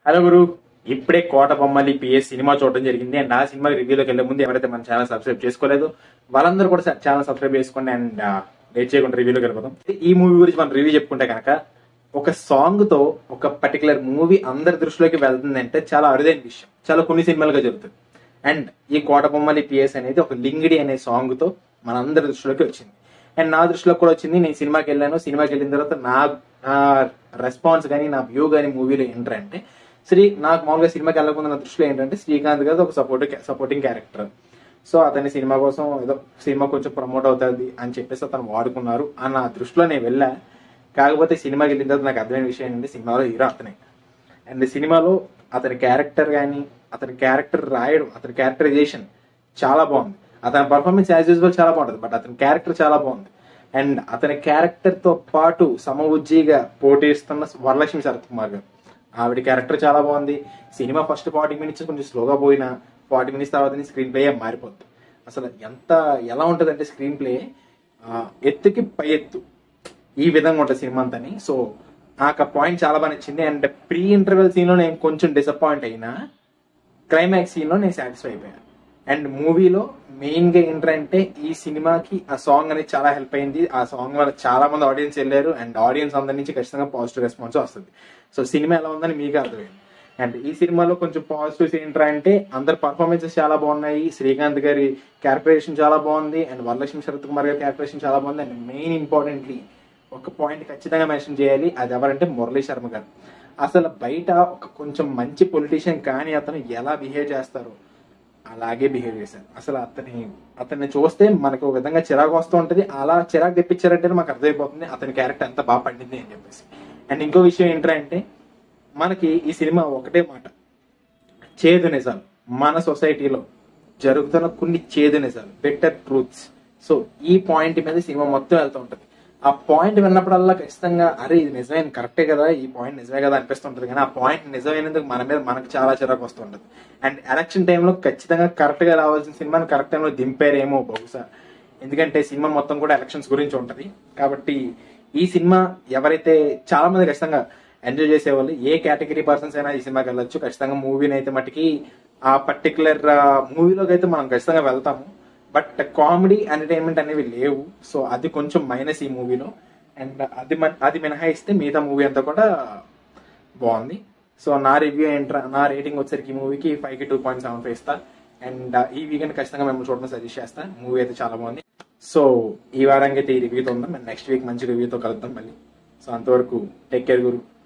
hello గురు ఇప్పుడే కోట బొమ్మలి PS cinema చూడడం జరిగింది అండ్ ఆ సినిమా రివ్యూలోకి వెళ్లే ముందు ఎవరైతే మన ఛానల్ సబ్స్క్రైబ్ చేసుకోలేదు వాళ్ళందరూ కూడా ఛానల్ సబ్స్క్రైబ్ చేసుకోండి అండ్ లేట్ చేయకుండా రివ్యూలోకి వెళ్ళిపోతాం ఈ మూవీ గురించి మనం రివ్యూ చెప్పుకుంటే కనుక ఒక సాంగ్ తో ఒక పర్టికులర్ మూవీ అందరి దృష్టిలోకి వెళ్తుంది అంటే చాలా అరుదైన విషయం చాలా కొన్ని సినిమాలుగా జరుగుతుంది అండ్ ఈ కోట బొమ్మలి పిఎస్ అనేది ఒక లింగిడి అనే సాంగ్ తో మనందరి దృష్టిలోకి వచ్చింది అండ్ నా దృష్టిలో కూడా వచ్చింది నేను సినిమాకి వెళ్ళాను సినిమాకి వెళ్ళిన తర్వాత నా నా రెస్పాన్స్ కానీ నా వ్యూ కానీ మూవీలో ఏంటంటే శ్రీ నాకు మామూలుగా సినిమాకి వెళ్ళకుండా నా దృష్టిలో ఏంటంటే శ్రీకాంత్ గారు ఒక సపోర్ట్ సపోర్టింగ్ క్యారెక్టర్ సో అతని సినిమా కోసం ఏదో సినిమా కొంచెం ప్రమోట్ అవుతుంది అని చెప్పేసి అతను వాడుకున్నారు అని నా దృష్టిలో నేను వెళ్ళా కాకపోతే సినిమాకి వెళ్ళిన తర్వాత నాకు అర్థమైన విషయం ఏంటంటే సినిమాలో హీరో అతనే అండ్ సినిమాలో అతని క్యారెక్టర్ కానీ అతని క్యారెక్టర్ రాయడం అతని క్యారెక్టరైజేషన్ చాలా బాగుంది అతని పర్ఫార్మెన్స్ యాజ్ యూజువల్ చాలా బాగుంటుంది బట్ అతని క్యారెక్టర్ చాలా బాగుంది అండ్ అతని క్యారెక్టర్ తో పాటు సమవుజ్జిగా పోటీస్తున్న వరలక్ష్మి శరత్ కుమార్ గారు ఆవిడ క్యారెక్టర్ చాలా బాగుంది సినిమా ఫస్ట్ ఫార్టీ మినిట్స్ కొంచెం స్లోగా పోయినా ఫార్టీ మినిట్స్ తర్వాత స్క్రీన్ ప్లే మారిపోద్ది అసలు ఎంత ఎలా ఉంటుంది అంటే స్క్రీన్ ప్లే ఎత్తుకి పై ఎత్తు ఈ విధంగా ఉంటుంది సినిమా అంతని సో నాకు ఆ పాయింట్ చాలా బాగా నచ్చింది అండ్ ప్రీ ఇంటర్వెల్ సీన్ లో నేను కొంచెం డిసప్పాయింట్ అయినా క్లైమాక్స్ సీన్ లో నేను సాటిస్ఫై అయిపోయాను అండ్ మూవీలో మెయిన్ గా ఏంటంటే ఈ సినిమాకి ఆ సాంగ్ అనేది చాలా హెల్ప్ అయింది ఆ సాంగ్ వల్ల చాలా మంది ఆడియన్స్ వెళ్ళారు అండ్ ఆడియన్స్ అందరి నుంచి ఖచ్చితంగా పాజిటివ్ రెస్పాన్స్ వస్తుంది సో సినిమా ఎలా ఉందని మీకు అర్థమైంది అండ్ ఈ సినిమాలో కొంచెం పాజిటివ్స్ ఏంటంటే అందరి పర్ఫార్మెన్సెస్ చాలా బాగున్నాయి శ్రీకాంత్ గారి క్యారెక్టరైజేషన్ చాలా బాగుంది అండ్ వరలక్ష్మి శరత్ కుమార్ గారి క్యారెక్టరైజేషన్ చాలా బాగుంది అండ్ మెయిన్ ఇంపార్టెంట్లీ ఒక పాయింట్ ఖచ్చితంగా మెన్షన్ చేయాలి అది ఎవరంటే మురళీ శర్మ గారు అసలు బయట ఒక కొంచెం మంచి పొలిటీషియన్ కానీ అతను ఎలా బిహేవ్ చేస్తారు అలాగే బిహేవ్ చేశారు అసలు అతని అతన్ని చూస్తే మనకు ఒక విధంగా చిరాకు వస్తూ ఉంటుంది అలా చిరాకు తెప్పించారంటే మాకు అర్థమైపోతుంది అతని క్యారెక్టర్ ఎంత బాగా పండింది అని చెప్పేసి అండ్ ఇంకో విషయం ఏంటంటే మనకి ఈ సినిమా ఒకటే మాట చేదు నిజాలు మన సొసైటీలో జరుగుతున్న కొన్ని చేదు నిజాలు బెటర్ ట్రూత్స్ సో ఈ పాయింట్ మీద సినిమా మొత్తం వెళ్తూ ఉంటుంది ఆ పాయింట్ విన్నప్పుడల్లా ఖచ్చితంగా అరే ఇది నిజమైన కరెక్టే కదా ఈ పాయింట్ నిజమే కదా అనిపిస్తుంటది కానీ ఆ పాయింట్ నిజమైనందుకు మన మీద మనకు చాలా చిరాకు వస్తుంటది అండ్ ఎలక్షన్ టైంలో ఖచ్చితంగా కరెక్ట్ గా రావాల్సిన సినిమాని కరెక్ట్ టైంలో దింపారేమో బహుశా ఎందుకంటే సినిమా మొత్తం కూడా ఎలక్షన్స్ గురించి ఉంటది కాబట్టి ఈ సినిమా ఎవరైతే చాలా మంది ఖచ్చితంగా ఎంజాయ్ చేసేవాళ్ళు ఏ కేటగిరీ పర్సన్స్ అయినా ఈ సినిమాకి వెళ్ళొచ్చు ఖచ్చితంగా మూవీని అయితే మటుకి ఆ పర్టికులర్ మూవీలోకి అయితే మనం ఖచ్చితంగా వెళ్తాము బట్ కామెడీ ఎంటర్టైన్మెంట్ అనేవి లేవు సో అది కొంచెం మైనస్ ఈ మూవీలో అండ్ అది మన- అది మినహాయిస్తే మిగతా మూవీ అంతా కూడా బాగుంది సో నా రివ్యూ ఏంట్రా నా రేటింగ్ వచ్చేసరికి ఈ మూవీకి ఫైవ్ కి టూ పాయింట్ సెవెన్ ఫైవ్ ఇస్తా అండ్ ఈ వీకెండ్ ఖచ్చితంగా మేము చూడడం సజెస్ట్ చేస్తా మూవీ అయితే చాలా బాగుంది సో ఈ వారానికి అయితే ఈ రివ్యూతో ఉందాం నెక్స్ట్ వీక్ మంచి రివ్యూతో కలుద్దాం మళ్ళీ సో అంతవరకు టేక్ కేర్ గురు